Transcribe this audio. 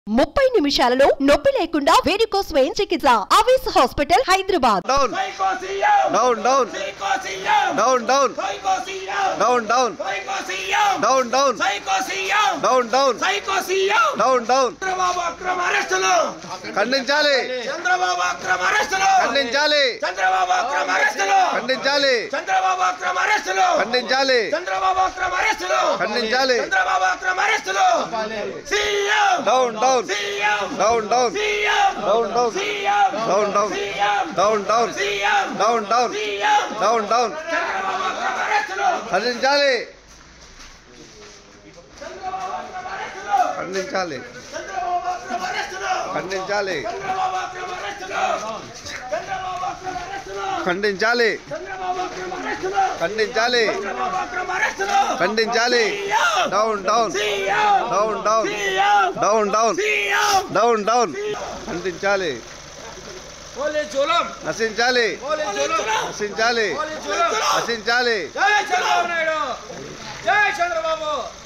ముప్పై నిమిషాలలో నొప్పి లేకుండా వేడికోస్ స్వయం చికిత్స ఆవేశ hospital Hyderabad down Psycho CEO! Down down Psycho CEO! Down down Psycho CEO! Down down Psycho CEO! Down down Psycho CEO! Down down Psycho CEO! Down down Chandrababu అక్రమ అరెస్టులు ఖండించాలి చంద్రబాబు అక్రమ అరెస్టులు ఖండించాలి చంద్రబాబు అక్రమ అరెస్టులు ఖండించాలి చంద్రబాబు అక్రమ అరెస్టులు ఖండించాలి చంద్రబాబు అక్రమ అరెస్టులు ఖండించాలి చంద్రబాబు అక్రమ అరెస్టులు CM down down CM down down CM down down CM down down CM down down CM down down CM down down Chandrababu అక్రమ అరెస్టులు ఖండించాలి ఖండించాలి చంద్రబాబు అక్రమ అరెస్టులు ఖండించాలి చంద్రబాబు అక్రమ అరెస్టులు చంద్రబాబు అక్రమ అరెస్టులు ఖండించాలి చంద్రబాబు అక్రమ అరెస్టులు ఖండించాలి చంద్రబాబు అక్రమ అరెస్టులు ఖండించాలి down down CM down down CM down down CM down down ఖండించాలి పోలే జులం నశించాలి పోలే జులం నశించాలి పోలే జులం నశించాలి జై చంద్రబాబు నాయుడు జై చంద్రబాబు